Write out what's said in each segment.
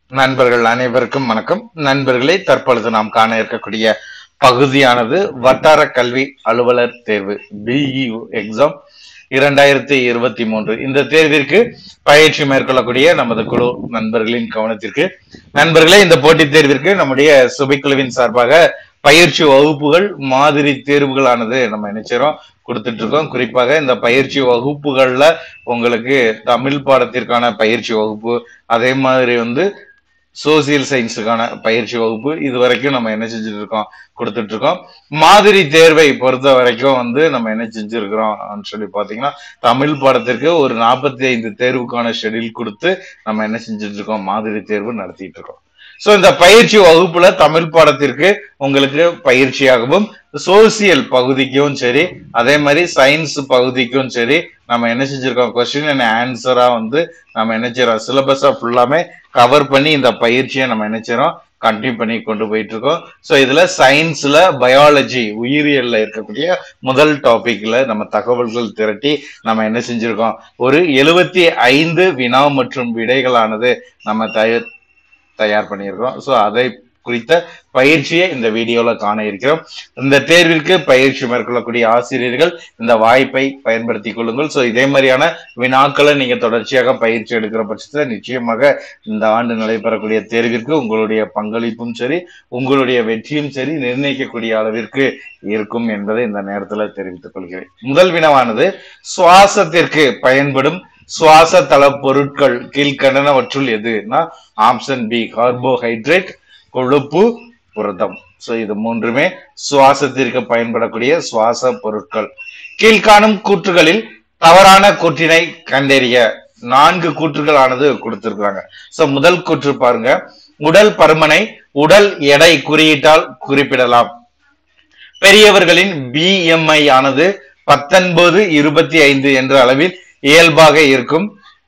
நண்பர்கள் அனைவருக்கும் வணக்கம் நண்பர்களே தற்பொழுது நாம் காண இருக்கக்கூடிய பகுதியானது வட்டார கல்வி அலுவலர் தேர்வு பிஇஓ எக்ஸாம் இரண்டாயிரத்தி இருபத்தி மூன்று இந்த தேர்விற்கு பயிற்சி மேற்கொள்ளக்கூடிய நமது குழு நண்பர்களின் கவனத்திற்கு நண்பர்களே இந்த போட்டித் தேர்விற்கு நம்முடைய சுபைக்குழுவின் சார்பாக பயிற்சி வகுப்புகள் மாதிரி தேர்வுகளானது நம்ம நினைச்சிரோம் கொடுத்துட்டு இருக்கோம் குறிப்பாக இந்த பயிற்சி வகுப்புகள்ல உங்களுக்கு தமிழ் பாடத்திற்கான பயிற்சி வகுப்பு அதே மாதிரி வந்து சோசியல் சயின்ஸுக்கான பயிற்சி வகுப்பு இது வரைக்கும் நம்ம என்ன செஞ்சுட்டு இருக்கோம் கொடுத்துட்டு இருக்கோம் மாதிரி தேர்வை பொறுத்த வரைக்கும் வந்து நம்ம என்ன செஞ்சிருக்கிறோம் சொல்லி பாத்தீங்கன்னா தமிழ் பாடத்திற்கு ஒரு நாற்பத்தி ஐந்து தேர்வுக்கான ஷெடியூல் கொடுத்து நம்ம என்ன செஞ்சுட்டு இருக்கோம் மாதிரி தேர்வு நடத்திட்டு இருக்கோம் சோ இந்த பயிற்சி வகுப்புல தமிழ் பாடத்திற்கு உங்களுக்கு பயிற்சியாகவும் சோசியல் பகுதிக்கும் சரி அதே மாதிரி சயின்ஸ் பகுதிக்கும் சரி நம்ம என்ன செஞ்சிருக்கோம் கொஸ்டின் அண்ட் ஆன்சரா வந்து நம்ம என்ன செய்யறோம் சிலபஸா ஃபுல்லாமே கவர் பண்ணி இந்த பயிற்சியை நம்ம என்ன செய்யறோம் கண்டினியூ பண்ணி கொண்டு போயிட்டு இருக்கோம் ஸோ இதுல சயின்ஸ்ல பயாலஜி உயிரியல்ல இருக்கக்கூடிய முதல் டாபிக்ல நம்ம தகவல்கள் திரட்டி நம்ம என்ன செஞ்சிருக்கோம் ஒரு எழுபத்தி ஐந்து வினா மற்றும் விடைகளானது நம்ம தயார் தயார் பண்ணியிருக்கிறோம் ஸோ அதை குறித்த பயிற்சியை இந்த வீடியோல காண இருக்கிறோம் இந்த தேர்விற்கு பயிற்சி மேற்கொள்ளக்கூடிய ஆசிரியர்கள் இந்த வாய்ப்பை பயன்படுத்திக் கொள்ளுங்கள் ஸோ இதே மாதிரியான வினாக்களை நீங்க தொடர்ச்சியாக பயிற்சி எடுக்கிற பட்சத்தில் நிச்சயமாக இந்த ஆண்டு நடைபெறக்கூடிய தேர்விற்கு உங்களுடைய பங்களிப்பும் சரி உங்களுடைய வெற்றியும் சரி நிர்ணயிக்கக்கூடிய அளவிற்கு இருக்கும் என்பதை இந்த நேரத்தில் தெரிவித்துக் கொள்கிறேன் முதல் வினாவானது சுவாசத்திற்கு பயன்படும் சுவாச தள பொருட்கள் கீழ்கண்டனவற்றுள் எதுனா ஆப்ஷன் பி கார்போஹைட்ரேட் கொழுப்பு புரதம் சோ இது மூன்றுமே சுவாசத்திற்கு பயன்படக்கூடிய சுவாச பொருட்கள் கீழ்காணும் கூற்றுகளில் தவறான கூற்றினை கண்டறிய நான்கு கூற்றுகள் ஆனது கொடுத்திருக்காங்க சோ முதல் கூற்று பாருங்க உடல் பருமனை உடல் எடை குறியீட்டால் குறிப்பிடலாம் பெரியவர்களின் பிஎம்ஐ ஆனது பத்தொன்பது இருபத்தி ஐந்து என்ற அளவில் இயல்பாக இருக்கும்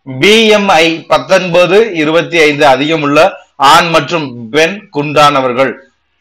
பிஎம்ஐ பத்தொன்பது இருபத்தி ஐந்து அதிகம் உள்ள ஆண் மற்றும் பெண் குண்டானவர்கள்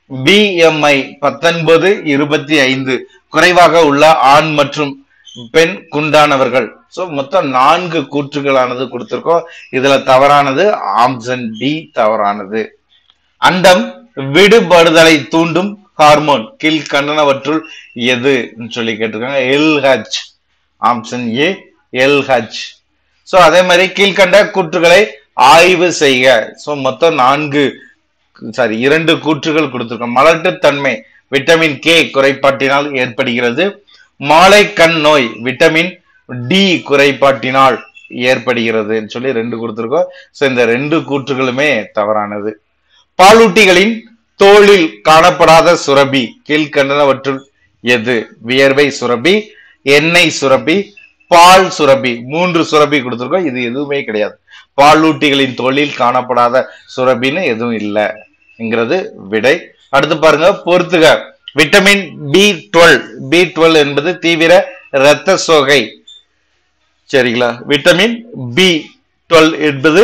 பிஎம்ஐ பத்தொன்பது இருபத்தி ஐந்து குறைவாக உள்ள ஆண் மற்றும் பெண் குண்டானவர்கள் சோ மொத்தம் நான்கு கூற்றுகளானது கொடுத்திருக்கோம் இதுல தவறானது ஆப்ஷன் டி தவறானது அண்டம் விடுபடுதலை தூண்டும் ஹார்மோன் கீழ்கண்டனவற்றுள் எது சொல்லி கேட்டிருக்காங்க LH option A LH so அதே மாதிரி கீழ்கண்ட கூற்றுகளை ஆய்வு செய்க சோ மொத்தம் நான்கு சாரி இரண்டு கூற்றுகள் கொடுத்திருக்கோம் மலட்டுத்தன்மை விட்டமின் கே குறைபாட்டினால் ஏற்படுகிறது மாலை கண் நோய் விட்டமின் டி குறைபாட்டினால் ஏற்படுகிறது சொல்லி ரெண்டு கொடுத்திருக்கோம் சோ இந்த ரெண்டு கூற்றுகளுமே தவறானது பாலூட்டிகளின் தோளில் காணப்படாத சுரபி கீழ்கண்டனவற்றுள் எது வியர்வை சுரபி எண்ணெய் சுரபி பால் சுரபி மூன்று சுரபி கொடுத்திருக்கோம் இது எதுவுமே கிடையாது பாலூட்டிகளின் தொழில் காணப்படாத சுரபின்னு எதுவும் இல்லைங்கிறது விடை அடுத்து பாருங்க பொறுத்துக vitamin B twelve B twelve என்பது தீவிர இரத்த சோகை சரிங்களா விட்டமின் பி டுவெல் என்பது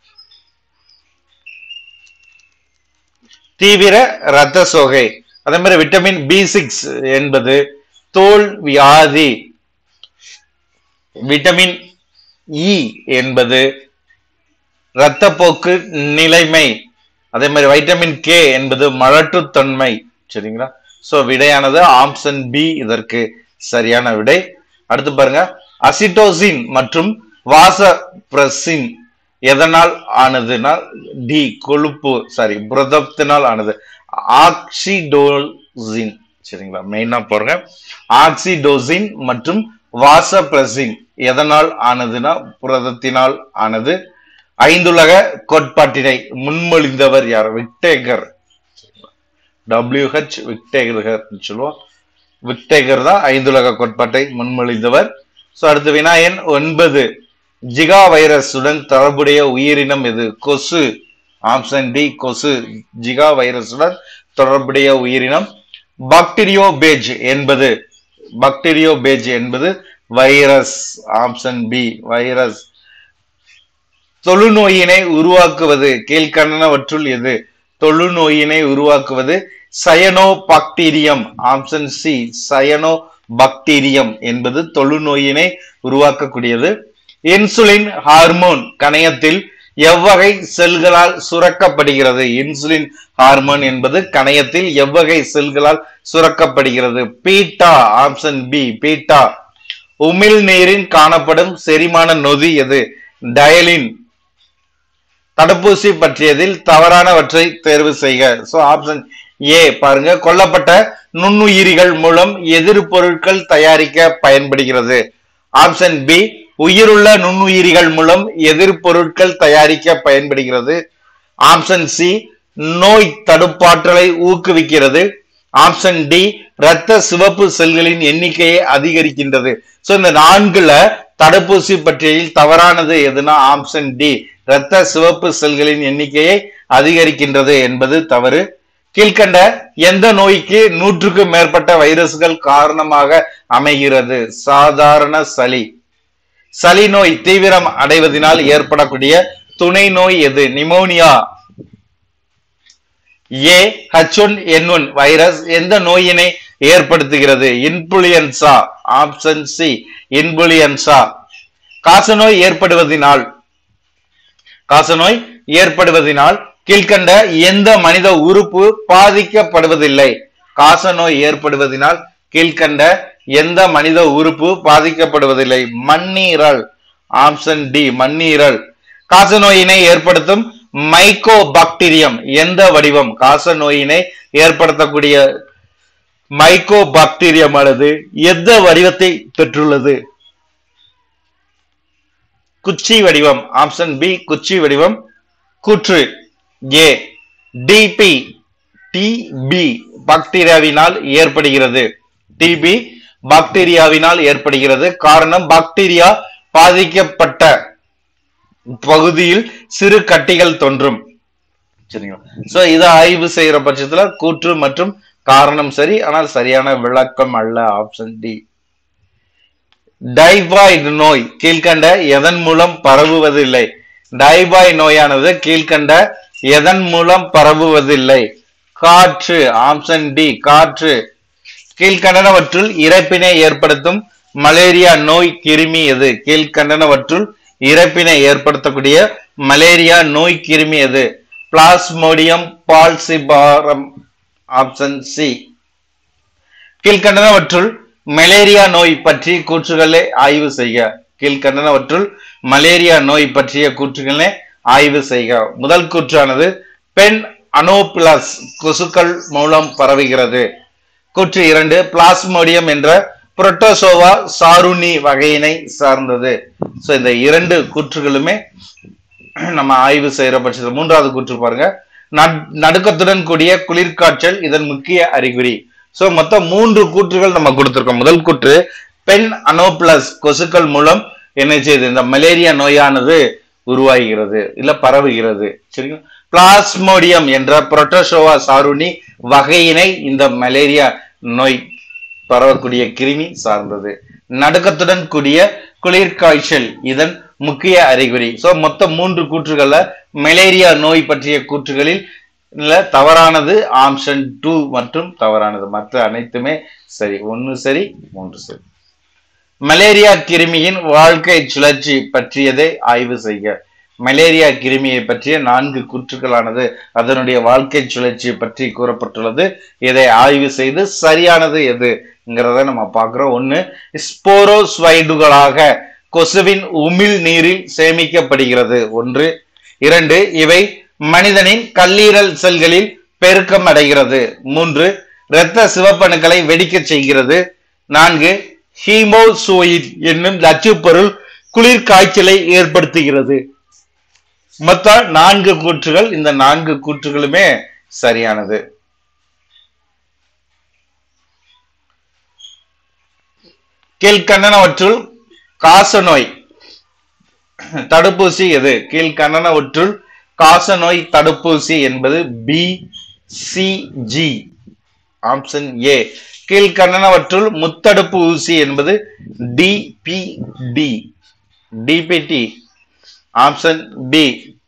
தீவிர இரத்த சோகை அதே மாதிரி விட்டமின் பி சிக்ஸ் என்பது தோல் வியாதி விட்டமின் இ என்பது இரத்தப்போக்கு நிலைமை அதே மாதிரி வைட்டமின் கே என்பது மலட்டுத்தன்மை சரிங்களா சோ விடையானது ஆப்ஷன் பி இதற்கு சரியான விடை அடுத்து பாருங்க அசிட்டோசின் மற்றும் வாசப்ரசின் எதனால் ஆனதுன்னா டி கொழுப்பு சாரி புரதத்தினால் ஆனது ஆக்சிடோசின் சரிங்களா மெயினா போறங்க ஆக்சிடோசின் மற்றும் வாசப்ரசின் எதனால் ஆனதுன்னா புரதத்தினால் ஆனது ஐந்துலக கோட்பாட்டினை முன்மொழிந்தவர் யார் விக்டேகர் டபிள்யூஹெச் விக்டேகர் சொல்லுவோம் விக்டேகர் தான் ஐந்துலக கோட்பாட்டை முன்மொழிந்தவர் சோ அடுத்து வினாயன் ஒன்பது ஜிகா வைரஸுடன் தொடர்புடைய உயிரினம் எது கொசு ஆப்ஷன் டி கொசு ஜிகா வைரஸுடன் தொடர்புடைய உயிரினம் பாக்டீரியோ பேஜ் என்பது பாக்டீரியோ பேஜ் என்பது வைரஸ் ஆப்ஷன் பி வைரஸ் தொழுநோயினை உருவாக்குவது கீழ்கண்டனவற்றுள் எது தொழுநோயினை உருவாக்குவது cyanobacterium option C cyanobacterium என்பது தொழுநோயினை உருவாக்கக்கூடியது இன்சுலின் ஹார்மோன் கணையத்தில் எவ்வகை செல்களால் சுரக்கப்படுகிறது இன்சுலின் ஹார்மோன் என்பது கணையத்தில் எவ்வகை செல்களால் சுரக்கப்படுகிறது பீட்டா ஆப்ஷன் பி பீட்டா உமிழ் நீரின் காணப்படும் செரிமான நொதி எது டயலின் தடுப்பூசி பற்றியதில் தவறானவற்றை தேர்வு செய்க சோ ஆப்ஷன் ஏ பாருங்க கொல்லப்பட்ட நுண்ணுயிரிகள் மூலம் எதிர்பொருட்கள் தயாரிக்க பயன்படுகிறது ஆப்ஷன் பி உயிருள்ள நுண்ணுயிரிகள் மூலம் எதிர்பொருட்கள் தயாரிக்க பயன்படுகிறது ஆப்ஷன் சி நோய் தடுப்பாற்றலை ஊக்குவிக்கிறது ஆப்ஷன் டி இரத்த சிவப்பு செல்களின் எண்ணிக்கையை அதிகரிக்கின்றது சோ இந்த நான்குல தடுப்பூசி பற்றியில் தவறானது எதுனா ஆப்ஷன் டி இரத்த சிவப்பு செல்களின் எண்ணிக்கையை அதிகரிக்கின்றது என்பது தவறு கீழ்கண்ட எந்த நோய்க்கு நூற்றுக்கும் மேற்பட்ட வைரஸ்கள் காரணமாக அமைகிறது சாதாரண சளி சளி நோய் தீவிரம் அடைவதனால் ஏற்படக்கூடிய துணை நோய் எது pneumonia A H one N one virus எந்த நோயினை ஏற்படுத்துகிறது இன்ஃபுளுயன்சா ஆப்ஷன் சி இன்ஃபுளுயன்சா காசநோய் ஏற்படுவதனால் காசநோய் ஏற்படுவதனால் கீழ்கண்ட எந்த மனித உறுப்பு பாதிக்கப்படுவதில்லை காசநோய் ஏற்படுவதனால் கீழ்கண்ட எந்த மனித உறுப்பு பாதிக்கப்படுவதில்லை மண்ணீரல் ஆப்ஷன் டி மண்ணீரல் காசநோயினை ஏற்படுத்தும் மைக்கோ பாக்டீரியம் எந்த வடிவம் காசநோயினை ஏற்படுத்தக்கூடிய மைக்கோ பாக்டீரியம் ஆனது எந்த வடிவத்தை பெற்றுள்ளது குச்சி வடிவம் ஆப்ஷன் பி குச்சி வடிவம் கூற்று ஏ டிபி டிபி பாக்டீரியாவினால் ஏற்படுகிறது டிபி பாக்டீரியாவினால் ஏற்படுகிறது காரணம் பாக்டீரியா பாதிக்கப்பட்ட பகுதியில் சிறு கட்டிகள் தோன்றும் சரிங்களா சோ இதை ஆய்வு செய்யற பட்சத்துல கூற்று மற்றும் காரணம் சரி ஆனால் சரியான விளக்கம் அல்ல ஆப்ஷன் டி டைபாய்டு நோய் கீழ்கண்ட எதன் மூலம் பரவுவதில்லை டைபாய் நோயானது கீழ்கண்ட எதன் மூலம் பரவுவதில்லை காற்று ஆப்ஷன் டி காற்று கீழ்கண்டனவற்றுள் இறப்பினை ஏற்படுத்தும் மலேரியா நோய் கிருமி எது கீழ்கண்டனவற்றுள் இறப்பினை ஏற்படுத்தக்கூடிய மலேரியா நோய் கிருமி எது பிளாஸ்மோடியம் பால்சிபாரம் ஆப்ஷன் சி கீழ்கண்டனவற்றுள் மலேரியா நோய் பற்றி கூற்றுகளை ஆய்வு செய்க கீழ்கண்டனவற்றுள் மலேரியா நோய் பற்றிய கூற்றுகளை ஆய்வு செய்க முதல் கூற்றானது பெண் அனோபிளஸ் கொசுக்கள் மூலம் பரவுகிறது கூற்று இரண்டு பிளாஸ்மோடியம் என்ற புரோட்டோசோவா சாருணி வகையினை சார்ந்தது சோ இந்த இரண்டு கூற்றுகளுமே நம்ம ஆய்வு செய்யற பட்சத்தில் மூன்றாவது கூற்று பாருங்க நட்- நடுக்கத்துடன் கூடிய குளிர்காய்ச்சல் இதன் முக்கிய அறிகுறி சோ மொத்தம் மூன்று கூற்றுகள் நம்ம கொடுத்திருக்கோம் முதல் கூற்று பெண் அனோபிளஸ் கொசுக்கள் மூலம் என்ன செய்யுது இந்த மலேரியா நோயானது உருவாகிறது இல்ல பரவுகிறது சரிங்களா பிளாஸ்மோடியம் என்ற புரோட்டோசோவா சாருணி வகையினை இந்த மலேரியா நோய் பரவக்கூடிய கிருமி சார்ந்தது நடுக்கத்துடன் கூடிய குளிர்காய்ச்சல் இதன் முக்கிய அறிகுறி சோ மொத்தம் மூன்று கூற்றுகள்ல மலேரியா நோய் பற்றிய கூற்றுகளில் இல்ல தவறானது ஆப்ஷன் டூ மற்றும் தவறானது மற்ற அனைத்துமே சரி ஒன்னு சரி மூன்று சரி மலேரியா கிருமியின் வாழ்க்கை சுழற்சி பற்றியதை ஆய்வு செய்க மலேரியா கிருமியை பற்றிய நான்கு கூற்றுக்களானது அதனுடைய வாழ்க்கை சுழற்சி பற்றி கூறப்பட்டுள்ளது இதை ஆய்வு செய்து சரியானது எதுங்கிறத நம்ம பார்க்கிறோம் ஒண்ணு ஸ்போரோஸ்வைடுகளாக கொசுவின் உமிழ் நீரில் சேமிக்கப்படுகிறது ஒன்று இரண்டு இவை மனிதனின் கல்லீரல் செல்களில் பெருக்கம் அடைகிறது மூன்று இரத்த சிவப்பணுக்களை வெடிக்கச் செய்கிறது நான்கு ஹீமோசோயிட் என்னும் நச்சுப்பொருள் குளிர் காய்ச்சலை ஏற்படுத்துகிறது மொத்தம் நான்கு கூற்றுகள் இந்த நான்கு கூற்றுகளுமே சரியானது கீழ்கண்டனவற்றுள் காசநோய் தடுப்பூசி எது கீழ்கண்டனவற்றுள் காசநோய் தடுப்பூசி என்பது B C G option A கீழ்கண்டனவற்றுள் முத்தடுப்பு ஊசி என்பது டிபிடி டிபிடி ஆப்ஷன் பி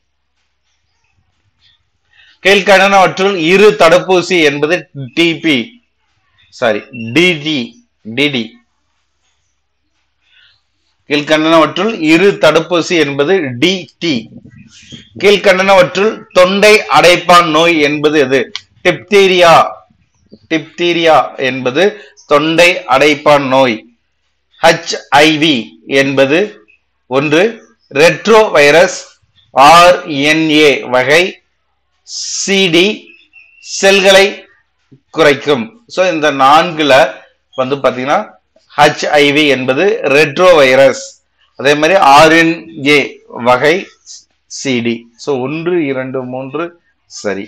கீழ்கண்டனவற்றுள் இரு தடுப்பூசி என்பது டிபி சாரி டிடி டிடி கீழ்கண்டனவற்றுள் இரு தடுப்பூசி என்பது டி டி கீழ்கண்டனவற்றுள் தொண்டை அடைப்பான் நோய் என்பது எது டிப்தீரியா டிப்தீரியா என்பது தொண்டை அடைப்பான் நோய் ஹெச்ஐவி என்பது ஒன்று ரெட்ரோ வைரஸ் ஆர்என்ஏ வகை சிடி செல்களை குறைக்கும் ஸோ இந்த நான்குல வந்து பாத்தீங்கன்னா ஹெச்ஐவி என்பது ரெட்ரோ வைரஸ் அதே மாதிரி ஆர்என்ஏ வகை சிடி ஸோ ஒன்று இரண்டு மூன்று சரி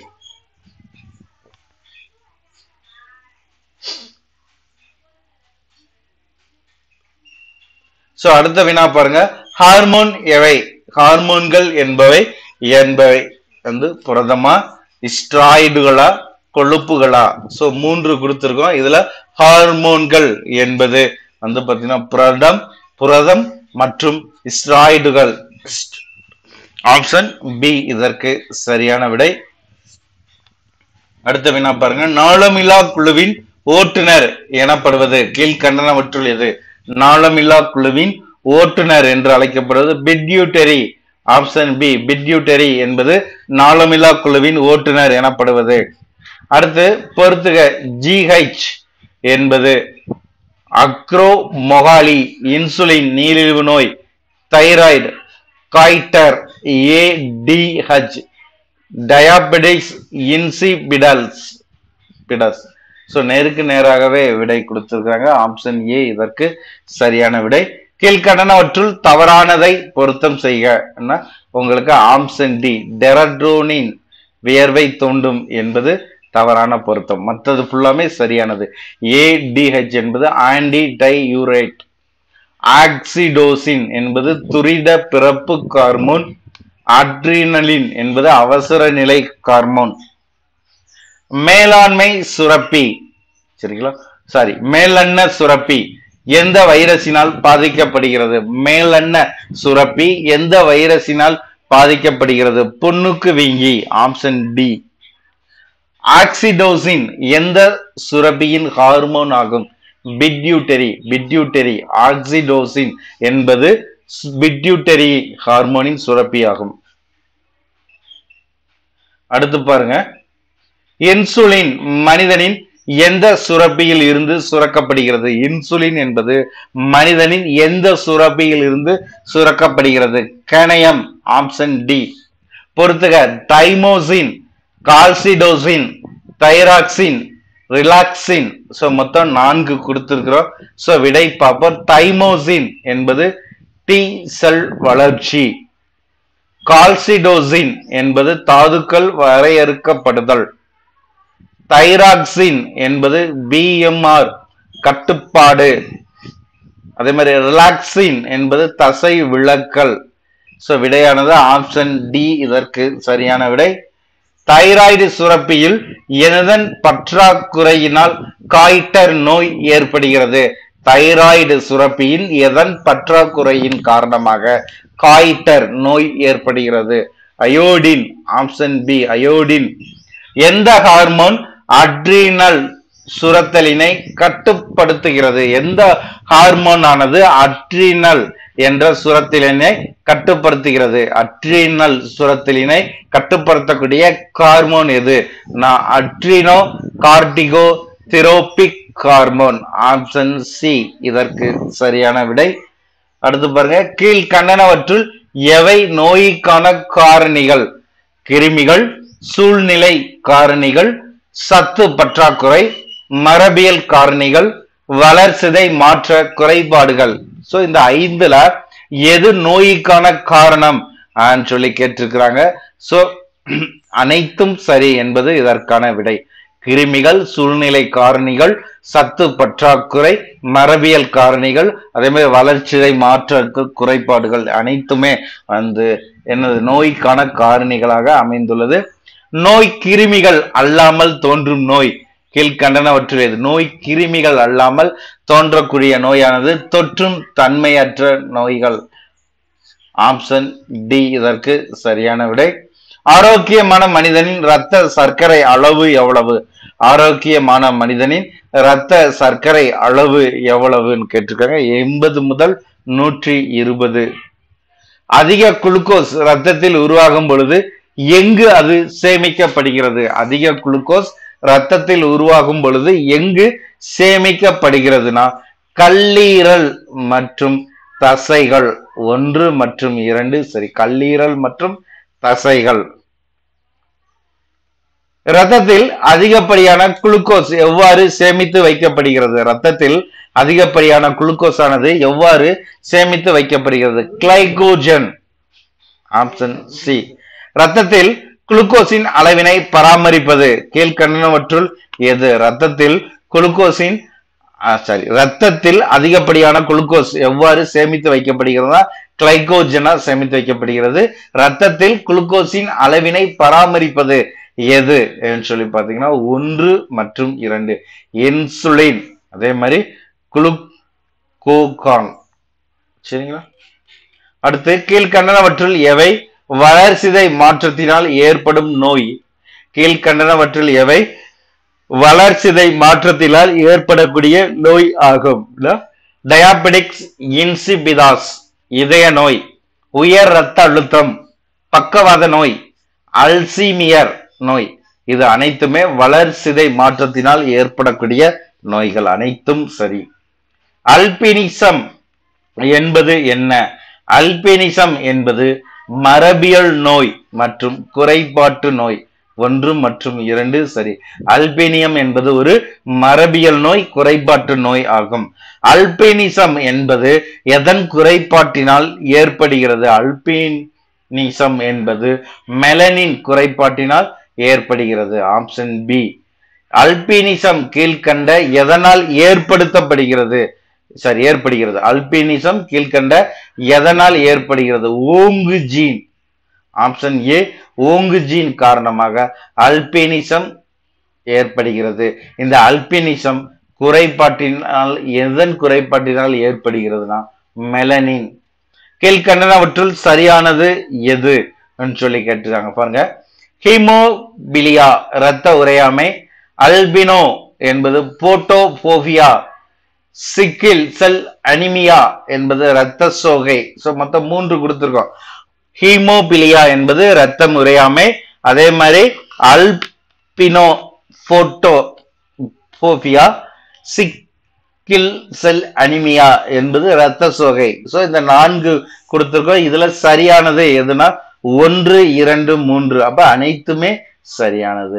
சோ அடுத்த வினா பாருங்க ஹார்மோன் எவை ஹார்மோன்கள் என்பவை என்பவை வந்து புரதமா ஸ்ட்ராய்டுகளா கொழுப்புகளா சோ மூன்று கொடுத்திருக்கோம் இதுல ஹார்மோன்கள் என்பது வந்து பாத்தீங்கன்னா புரதம் புரதம் மற்றும் ஸ்ட்ராய்டுகள் ஆப்ஷன் பி இதற்கு சரியான விடை அடுத்த வினா பாருங்க நாளமில்லா குழுவின் ஓட்டுநர் எனப்படுவது கீழ்கண்டனவற்றுள் எது நாளமில்லா குழுவின் ஓட்டுநர் என்று அழைக்கப்படுவது பிட்யூட்டரி ஆப்ஷன் பி பிட்யூட்டரி என்பது நாளமில்லா குழுவின் ஓட்டுநர் எனப்படுவது அடுத்து பொறுத்துக ஜிஹெச் என்பது அக்ரோமொகாலி இன்சுலின் நீரிழிவு நோய் thyroid goitre ADH diabetes insipidus பிடஸ் ஸோ நேருக்கு நேராகவே விடை கொடுத்திருக்காங்க ஆப்ஷன் ஏ இதற்கு சரியான விடை கீழ்கண்டனவற்றுள் தவறானதை பொருத்தம் செய்க உங்களுக்கு ஆப்ஷன் டி டெரட்ரோனின் வியர்வை தூண்டும் என்பது தவறான பொருத்தம் மற்றது ஃபுல்லாமே சரியானது ஏடிஹெச் என்பது ஆன்டி டையூரேட் ஆக்சிடோசின் என்பது துரித பிறப்பு ஹார்மோன் அட்ரினலின் என்பது அவசர நிலை ஹார்மோன் மேலாண்மை சுரப்பி சரிங்களா சாரி மேலெண்ண சுரப்பி எந்த வைரஸினால் பாதிக்கப்படுகிறது மேலெண்ண சுரப்பி எந்த வைரஸினால் பாதிக்கப்படுகிறது புண்ணுக்கு வீங்கி ஆப்ஷன் டி ஆக்சிடோசின் எந்த சுரப்பியின் ஹார்மோன் ஆகும் பிட்யூட்டரி பிட்யூட்டரி ஆக்சிடோசின் என்பது பிட்யூட்டரி ஹார்மோனின் சுரப்பி ஆகும் அடுத்து பாருங்க இன்சுலின் மனிதனின் எந்த சுரப்பியில் இருந்து சுரக்கப்படுகிறது இன்சுலின் என்பது மனிதனின் எந்த சுரப்பியில் இருந்து சுரக்கப்படுகிறது கணையம் ஆப்ஷன் டி பொறுத்துக thymosin calcitonin thyroxine relaxin so மொத்தம் நான்கு கொடுத்திருக்கிறோம் ஸோ விடை பார்ப்போம் தைமோசின் என்பது டி செல் வளர்ச்சி கால்சிடோசின் என்பது தாதுக்கள் வரையறுக்கப்படுதல் தைராக்சின் என்பது பிஎம்ஆர் கட்டுப்பாடு அதே மாதிரி ரிலாக்சின் என்பது தசை விளக்கல் ஸோ விடையானது ஆப்ஷன் டி இதற்கு சரியான விடை தைராய்டு சுரப்பியில் எதன் பற்றாக்குறையினால் காய்டர் நோய் ஏற்படுகிறது தைராய்டு சுரப்பியில் எதன் பற்றாக்குறையின் காரணமாக காய்டர் நோய் ஏற்படுகிறது அயோடின் ஆப்ஷன் பி அயோடின் எந்த ஹார்மோன் அட்ரினல் சுரத்தலினை கட்டுப்படுத்துகிறது எந்த ஹார்மோன் ஆனது அட்ரினல் என்ற சுரத்திலினை கட்டுப்படுத்துகிறது அட்ரினல் சுரத்திலினை கட்டுப்படுத்தக்கூடிய ஹார்மோன் எது நான் adrenocorticotropic hormone option C இதற்கு சரியான விடை அடுத்து பாருங்க கீழ்கண்டனவற்றுள் எவை நோய்க்கான காரணிகள் கிருமிகள் சூழ்நிலை காரணிகள் சத்து பற்றாக்குறை மரபியல் காரணிகள் வளர்சிதை மாற்ற குறைபாடுகள் சோ இந்த ஐந்துல எது நோய்க்கான காரணம் சொல்லி கேட்டிருக்கிறாங்க சோ அனைத்தும் சரி என்பது இதற்கான விடை கிருமிகள் சூழ்நிலை காரணிகள் சத்து பற்றாக்குறை மரபியல் காரணிகள் அதே மாதிரி வளர்ச்சிதை மாற்ற குறைபாடுகள் அனைத்துமே வந்து எனது நோய்க்கான காரணிகளாக அமைந்துள்ளது நோய் கிருமிகள் அல்லாமல் தோன்றும் நோய் கீழ்கண்டனவற்றுடையது நோய் கிருமிகள் அல்லாமல் தோன்றக்கூடிய நோயானது தொற்றும் தன்மையற்ற நோய்கள் ஆப்ஷன் டி இதற்கு சரியான விடை ஆரோக்கியமான மனிதனின் இரத்த சர்க்கரை அளவு எவ்வளவு ஆரோக்கியமான மனிதனின் இரத்த சர்க்கரை அளவு எவ்வளவுன்னு கேட்டிருக்காங்க எண்பது முதல் நூற்றி இருபது அதிக குளுக்கோஸ் ரத்தத்தில் உருவாகும் பொழுது எங்கு அது சேமிக்கப்படுகிறது அதிக குளுக்கோஸ் ரத்தத்தில் உருவாகும் பொழுது எங்கு சேமிக்கப்படுகிறதுனா கல்லீரல் மற்றும் தசைகள் ஒன்று மற்றும் இரண்டு சரி கல்லீரல் மற்றும் தசைகள் ரத்தத்தில் அதிகப்படியான குளுக்கோஸ் எவ்வாறு சேமித்து வைக்கப்படுகிறது ரத்தத்தில் அதிகப்படியான குளுக்கோஸ் ஆனது எவ்வாறு சேமித்து வைக்கப்படுகிறது கிளைகோஜன் ஆப்ஷன் சி ரத்தத்தில் குளுக்கோஸின் அளவினை பராமரிப்பது கீழ்கண்டனவற்றுள் எது ரத்தத்தில் குளுக்கோஸின் சாரி ரத்தத்தில் அதிகப்படியான குளுக்கோஸ் எவ்வாறு சேமித்து வைக்கப்படுகிறதா கிளைகோஜனா சேமித்து வைக்கப்படுகிறது ரத்தத்தில் குளுக்கோஸின் அளவினை பராமரிப்பது எது என்று சொல்லி பார்த்தீங்கன்னா ஒன்று மற்றும் இரண்டு இன்சுலின் அதே மாதிரி குளுக்கோகான் சரிங்களா அடுத்து கீழ்கண்டனவற்றுள் எவை வளர்சிதை மாற்றத்தினால் ஏற்படும் நோய் கீழ்கண்டனவற்றில் எவை வளர்சிதை மாற்றத்தினால் ஏற்படக்கூடிய நோய் ஆகும் டயாபெடிக்ஸ் இன்சிபிதாஸ் இதய நோய் உயர் ரத்த அழுத்தம் பக்கவாத நோய் அல்சீமியர் நோய் இது அனைத்துமே வளர்சிதை மாற்றத்தினால் ஏற்படக்கூடிய நோய்கள் அனைத்தும் சரி அல்பினிசம் என்பது என்ன அல்பினிசம் என்பது மரபியல் நோய் மற்றும் குறைபாட்டு நோய் ஒன்று மற்றும் இரண்டு சரி அல்பேனியம் என்பது ஒரு மரபியல் நோய் குறைபாட்டு நோய் ஆகும் அல்பேனிசம் என்பது எதன் குறைபாட்டினால் ஏற்படுகிறது அல்பேனிசம் என்பது மெலனின் குறைபாட்டினால் ஏற்படுகிறது ஆப்ஷன் பி அல்பினிசம் கீழ்கண்ட எதனால் ஏற்படுத்தப்படுகிறது சாரி ஏற்படுகிறது அல்பினிசம் கீழ்கண்ட எதனால் ஏற்படுகிறது ஓங்கு ஜீன் ஆப்ஷன் ஏ ஓங்கு ஜீன் காரணமாக அல்பினிசம் ஏற்படுகிறது இந்த அல்பினிசம் குறைபாட்டினால் எதன் குறைபாட்டினால் ஏற்படுகிறதுனா மெலனின் கீழ்கண்டனவற்றுள் சரியானது எது சொல்லி கேட்டுருக்காங்க பாருங்க ஹீமோபிலியா இரத்த உரையாமை அல்பினோ என்பது போட்டோபோபியா சிக்கில் செல் அனிமியா என்பது இரத்த சோகை சோ மொத்தம் மூன்று கொடுத்திருக்கோம் ஹீமோபிலியா என்பது இரத்தம் உரையாமை அதே மாதிரி albino photophobia sickle cell anaemia என்பது இரத்த சோகை சோ இந்த நான்கு கொடுத்திருக்கோம் இதுல சரியானது எதுனா ஒன்று இரண்டு மூன்று அப்ப அனைத்துமே சரியானது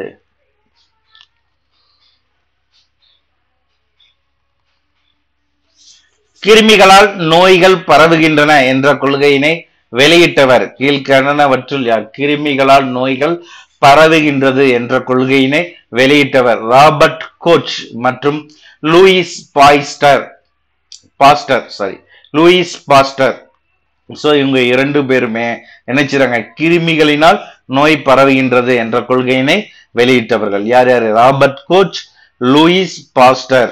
கிருமிகளால் நோய்கள் பரவுகின்றன என்ற கொள்கையினை வெளியிட்டவர் கீழ்கண்டனவற்றுள் யார் கிருமிகளால் நோய்கள் பரவுகின்றது என்ற கொள்கையினை வெளியிட்டவர் ராபர்ட் கோச் மற்றும் Louis Pasteur Pasteur sorry Louis Pasteur so இவங்க இரண்டு பேருமே நினைச்சிறாங்க கிருமிகளினால் நோய் பரவுகின்றது என்ற கொள்கையினை வெளியிட்டவர்கள் யார் யார் ராபர்ட் கோச் லூயிஸ் பாஸ்டர்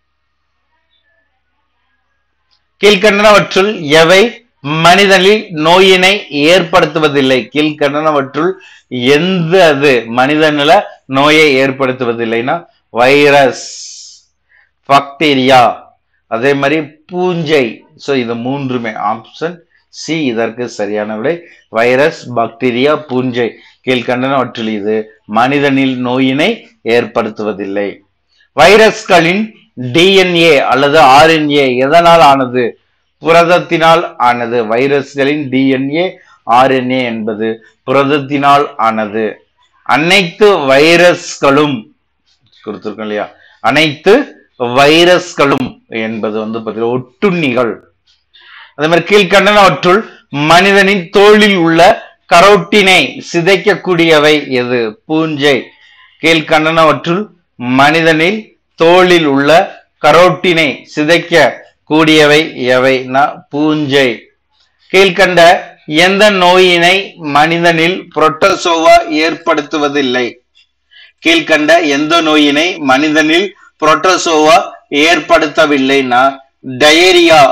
கீழ்கண்டனவற்றுள் எவை மனிதனில் நோயினை ஏற்படுத்துவதில்லை கீழ்கண்டனவற்றுள் எந்த அது மனிதனில நோயை ஏற்படுத்துவதில்லைன்னா வைரஸ் பாக்டீரியா அதே மாதிரி பூஞ்சை சோ இது மூன்றுமே ஆப்ஷன் சி இதற்கு சரியான விடை வைரஸ் பாக்டீரியா பூஞ்சை கீழ்கண்டனவற்றில் இது மனிதனில் நோயினை ஏற்படுத்துவதில்லை வைரஸ்களின் டிஎன்ஏ அல்லது ஆர்என்ஏ எதனால் ஆனது புரதத்தினால் ஆனது வைரஸ்களின் டிஎன்ஏ ஆர்என்ஏ என்பது புரதத்தினால் ஆனது அனைத்து வைரஸ்களும் கொடுத்திருக்கோம் இல்லையா அனைத்து வைரஸ்களும் என்பது வந்து பார்த்தீங்கன்னா ஒட்டுண்ணிகள் அதே மாதிரி கீழ்கண்டனவற்றுள் மனிதனின் தோளில் உள்ள கரோட்டினை சிதைக்கக்கூடியவை எது பூஞ்சை கீழ்கண்டனவற்றுள் மனிதனில் தோளில் உள்ள கரோட்டினை சிதைக்க கூடியவை எவைனா பூஞ்சை கீழ்கண்ட எந்த நோயினை மனிதனில் புரோட்டோசோவா ஏற்படுத்துவதில்லை கீழ்கண்ட எந்த நோயினை மனிதனில் புரோட்டோசோவா ஏற்படுத்தவில்லைனா டயரியா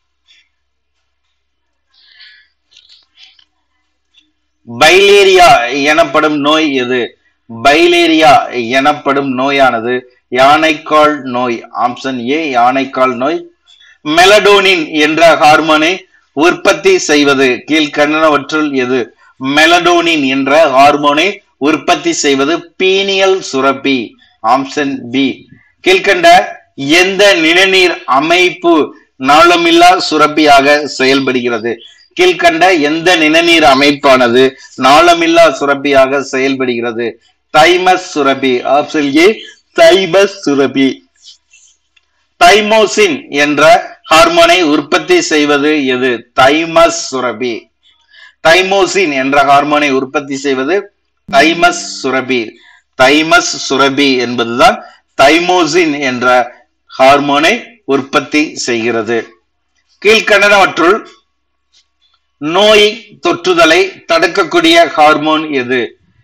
பைலேரியா எனப்படும் நோய் எது பைலேரியா எனப்படும் நோயானது யானைக்கால் நோய் ஆப்ஷன் ஏ யானைக்கால் நோய் மெலடோனின் என்ற ஹார்மோனை உற்பத்தி செய்வது கீழ்கண்டனவற்றுள் எது மெலடோனின் என்ற ஹார்மோனை உற்பத்தி செய்வது பீனியல் சுரப்பி ஆப்ஷன் பி கீழ்கண்ட எந்த நிணநீர் அமைப்பு நாளமில்லா சுரப்பியாக செயல்படுகிறது கீழ்கண்ட எந்த நிணநீர் அமைப்பானது நாளமில்லா சுரப்பியாக செயல்படுகிறது தைமஸ் சுரப்பி ஆப்ஷன் ஏ தைமஸ் சுரப்பி தைமோசின் என்ற ஹார்மோனை உற்பத்தி செய்வது எது தைமஸ் சுரபி தைமோசின் என்ற ஹார்மோனை உற்பத்தி செய்வது தைமஸ் சுரபி தைமஸ் சுரபி என்பதுதான் தைமோசின் என்ற ஹார்மோனை உற்பத்தி செய்கிறது கீழ்கண்டனவற்றுள் நோய் தொற்றுதலை தடுக்கக்கூடிய ஹார்மோன் எது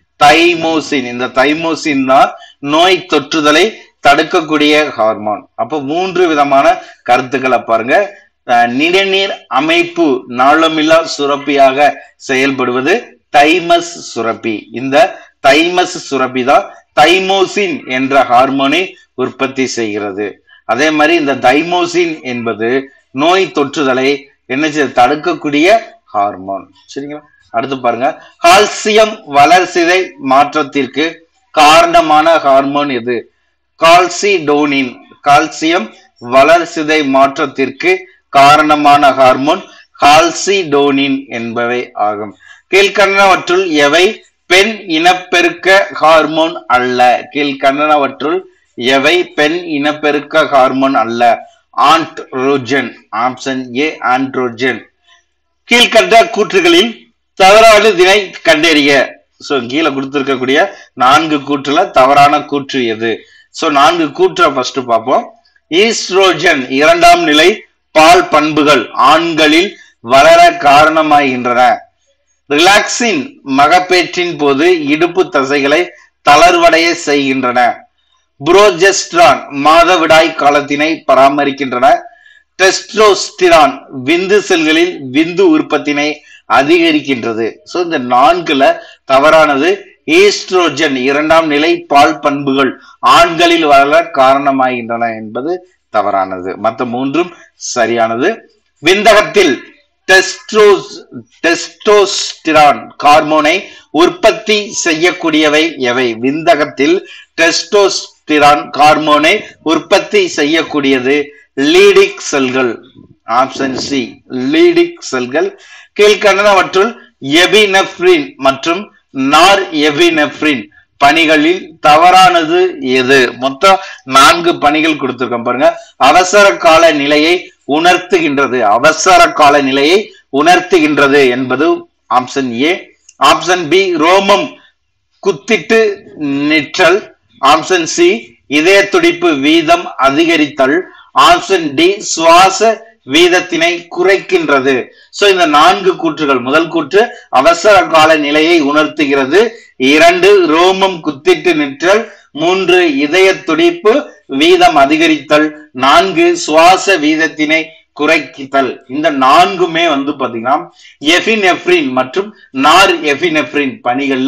தைமோசின் இந்த தைமோசின் தான் நோய் தொற்றுதலை தடுக்கக்கூடிய ஹார்மோன் அப்போ மூன்று விதமான கருத்துக்களை பாருங்க அஹ் நிணநீர் அமைப்பு நாளமில்லா சுரப்பியாக செயல்படுவது தைமஸ் சுரப்பி இந்த தைமஸ் சுரப்பி தான் தைமோசின் என்ற ஹார்மோனை உற்பத்தி செய்கிறது அதே மாதிரி இந்த தைமோசின் என்பது நோய் தொற்றுதலை என்ன செய்ய தடுக்கக்கூடிய ஹார்மோன் சரிங்களா அடுத்து பாருங்க கால்சியம் வளர்சிதை மாற்றத்திற்கு காரணமான ஹார்மோன் எது கால்சிடோனின் கால்சியம் வளர்சிதை மாற்றத்திற்கு காரணமான ஹார்மோன் கால்சிடோனின் என்பவை ஆகும் கீழ்கண்டனவற்றுள் எவை பெண் இனப்பெருக்க ஹார்மோன் அல்ல கீழ்கண்டனவற்றுள் எவை பெண் இனப்பெருக்க ஹார்மோன் அல்ல ஆண்ட்ரோஜன் ஆப்ஷன் ஏ ஆண்ட்ரோஜன் கீழ்கண்ட கூற்றுகளில் தவறானதினை கண்டறிய சோ கீழே கொடுத்திருக்கக்கூடிய நான்கு கூற்றுல தவறான கூற்று எது சோ நான்கு கூற்றை ஃபர்ஸ்ட் பார்ப்போம் ஈஸ்ட்ரோஜன் இரண்டாம் நிலை பால் பண்புகள் ஆண்களில் வளர காரணமாகின்றன ரிலாக்சின் மகப்பேற்றின் போது இடுப்பு தசைகளை தளர்வடைய செய்கின்றன புரோஜெஸ்ட்ரான் மாதவிடாய் காலத்தினை பராமரிக்கின்றன டெஸ்ட்ரோஸ்டிரான் விந்து செல்களில் விந்து உற்பத்தினை அதிகரிக்கின்றது சோ இந்த நான்குல தவறானது ஈஸ்ட்ரோஜன் இரண்டாம் நிலை பால் பண்புகள் ஆண்களில் வளர காரணமாகின்றன என்பது தவறானது மற்ற மூன்றும் சரியானது விந்தகத்தில் டெஸ்ட்ரோஸ் டெஸ்டோஸ்டிரான் ஹார்மோனை உற்பத்தி செய்யக்கூடியவை எவை விந்தகத்தில் டெஸ்டோஸ்டிரான் ஹார்மோனை உற்பத்தி செய்யக்கூடியது லீடிக் செல்கள் ஆப்ஷன் சி லீடிக் செல்கள் கீழ்கண்டனவற்றுள் எபினெப்ரின் மற்றும் நார் எபினெப்ரின் பணிகளில் தவறானது எது மொத்தம் நான்கு பணிகள் கொடுத்திருக்கோம் பாருங்க அவசர கால நிலையை உணர்த்துகின்றது அவசர கால நிலையை உணர்த்துகின்றது என்பது ஆப்ஷன் ஏ ஆப்ஷன் பி ரோமம் குத்திட்டு நிற்றல் ஆப்ஷன் சி இதய துடிப்பு வீதம் அதிகரித்தல் ஆப்ஷன் டி சுவாச வீதத்தினை குறைக்கின்றது சோ இந்த நான்கு கூற்றுகள் முதல் கூற்று அவசர கால நிலையை உணர்த்துகிறது இரண்டு ரோமம் குத்திட்டு நிற்றல் மூன்று இதய துடிப்பு வீதம் அதிகரித்தல் நான்கு சுவாச வீதத்தினை குறைத்தல் இந்த நான்குமே வந்து பாத்தீங்கன்னா எஃபினெப்ரின் மற்றும் நார் எஃபினெப்ரின் பணிகள்ல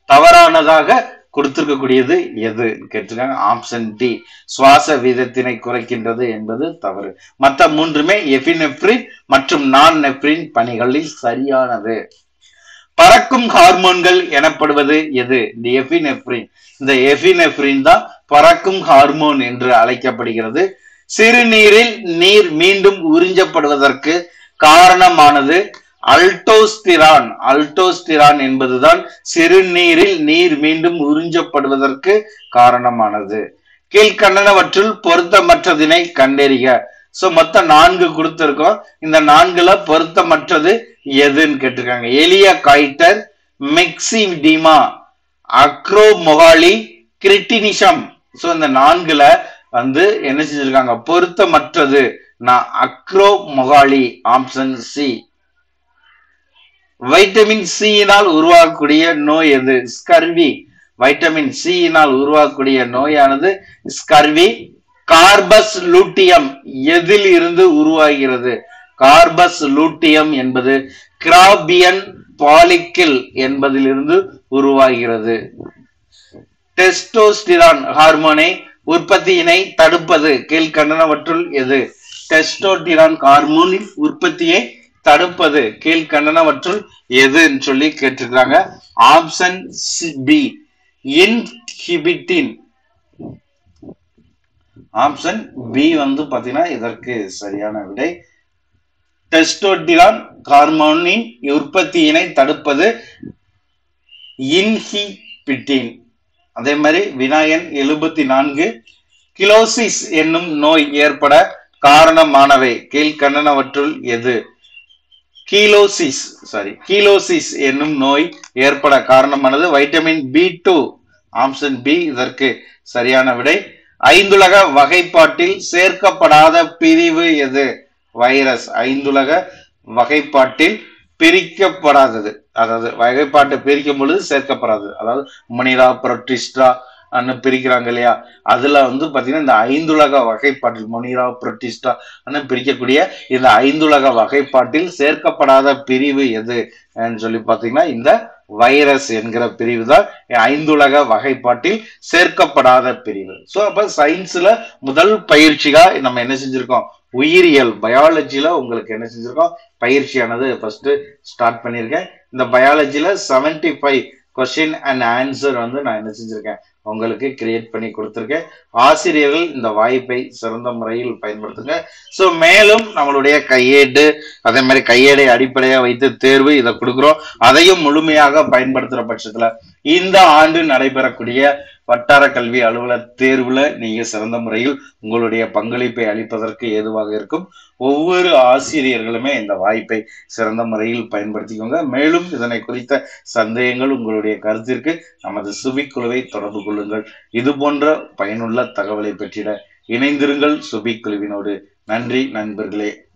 தவறானதாக கொடுத்திருக்கக்கூடியது எது கேட்டிருக்காங்க ஆப்ஷன் டி சுவாச வீதத்தினை குறைக்கின்றது என்பது தவறு மற்ற மூன்றுமே எஃபினெப்ரின் மற்றும் நான் நெப்ரின் பணிகளில் சரியானது பறக்கும் ஹார்மோன்கள் எனப்படுவது எது இந்த எஃபினெப்ரின் இந்த எஃபினெப்ரின் தான் பறக்கும் ஹார்மோன் என்று அழைக்கப்படுகிறது சிறுநீரில் நீர் மீண்டும் உறிஞ்சப்படுவதற்கு காரணமானது அல்டோஸ்திரான் அல்டோஸ்திரான் என்பதுதான் சிறுநீரில் நீர் மீண்டும் உறிஞ்சப்படுவதற்கு காரணமானது கீழ்கண்டனவற்றுள் பொருத்தமற்றதினை கண்டறிக சோ மொத்தம் நான்கு கொடுத்திருக்கோம் இந்த நான்குல பொருத்தமற்றது எதுன்னு கேட்டிருக்காங்க எலிய காய்டர் மெக்சிடிமா அக்ரோமொகாலி கிரிட்டினிஷம் சோ இந்த நான்குல வந்து என்ன செஞ்சிருக்காங்க பொருத்தமற்றது நான் acromegaly option C vitamin சியினால் உருவாகக்கூடிய நோய் எது ஸ்கர்வி வைட்டமின் சியினால் உருவாகக்கூடிய நோயானது ஸ்கர்வி கார்பஸ் லூட்டியம் எதில் இருந்து உருவாகிறது கார்பஸ் லூட்டியம் என்பது கிராபியன் பாலிக்கில் என்பதிலிருந்து உருவாகிறது டெஸ்டோஸ்டிரான் ஹார்மோனை உற்பத்தியினை தடுப்பது கீழ்கண்டனவற்றுள் எது டெஸ்டோட்டிரான் ஹார்மோனின் உற்பத்தியை தடுப்பது கீழ்கண்டனவற்றுள் எதுன்னு சொல்லி கேட்டிருக்காங்க option B inhibin option B வந்து பாத்தீங்கன்னா இதற்கு சரியான விடை டெஸ்டோட்டிரான் ஹார்மோனின் உற்பத்தியினை தடுப்பது இன்ஹிபிட்டின் அதே மாதிரி வினாயன் எழுபத்தி நான்கு கிலோசிஸ் என்னும் நோய் ஏற்பட காரணமானவை கீழ்கண்டனவற்றுள் எது கீலோசிஸ் சாரி கீலோசிஸ் என்னும் நோய் ஏற்பட காரணமானது vitamin B two option B இதற்கு சரியான விடை ஐந்துலக வகைப்பாட்டில் சேர்க்கப்படாத பிரிவு எது வைரஸ் ஐந்துலக வகைப்பாட்டில் பிரிக்கப்படாதது அதாவது வகைப்பாட்டை பிரிக்கும் பொழுது சேர்க்கப்படாதது அதாவது மணிரா புரோட்டிஸ்டா அன்னு பிரிக்கிறாங்க இல்லையா அதுல வந்து பாத்தீங்கன்னா இந்த ஐந்துலக வகைப்பாட்டில் மொனிரா புரோட்டிஸ்டா அன்னு பிரிக்கக்கூடிய இந்த ஐந்துலக வகைப்பாட்டில் சேர்க்கப்படாத பிரிவு எது சொல்லி பாத்தீங்கன்னா இந்த வைரஸ் என்கிற பிரிவு தான் ஐந்துலக வகைப்பாட்டில் சேர்க்கப்படாத பிரிவு ஸோ அப்ப சயின்ஸ்ல முதல் பயிற்சியா நம்ம என்ன செஞ்சிருக்கோம் உயிரியல் பயாலஜில உங்களுக்கு என்ன செஞ்சிருக்கோம் பயிற்சியானது ஃபர்ஸ்ட் ஸ்டார்ட் பண்ணியிருக்கேன் இந்த பயாலஜில seventy five question and answer வந்து நான் என்ன செஞ்சிருக்கேன் உங்களுக்கு கிரியேட் பண்ணி கொடுத்துருக்கேன் ஆசிரியர்கள் இந்த வாய்ப்பை சிறந்த முறையில் பயன்படுத்துங்க ஸோ மேலும் நம்மளுடைய கையேடு அதே மாதிரி கையேடை அடிப்படையாக வைத்து தேர்வு இதை கொடுக்குறோம் அதையும் முழுமையாக பயன்படுத்துகிற பட்சத்தில் இந்த ஆண்டு நடைபெறக்கூடிய வட்டார கல்வி அலுவலர் தேர்வுல நீங்க சிறந்த முறையில் உங்களுடைய பங்களிப்பை அளிப்பதற்கு ஏதுவாக இருக்கும் ஒவ்வொரு ஆசிரியர்களுமே இந்த வாய்ப்பை சிறந்த முறையில் பயன்படுத்திக்கோங்க மேலும் இதனை குறித்த சந்தேகங்கள் உங்களுடைய கருத்திற்கு நமது சுபிக் குழுவை தொடர்பு கொள்ளுங்கள் இது போன்ற பயனுள்ள தகவலை பெற்றிட இணைந்திருங்கள் சுபிக் குழுவினோடு நன்றி நண்பர்களே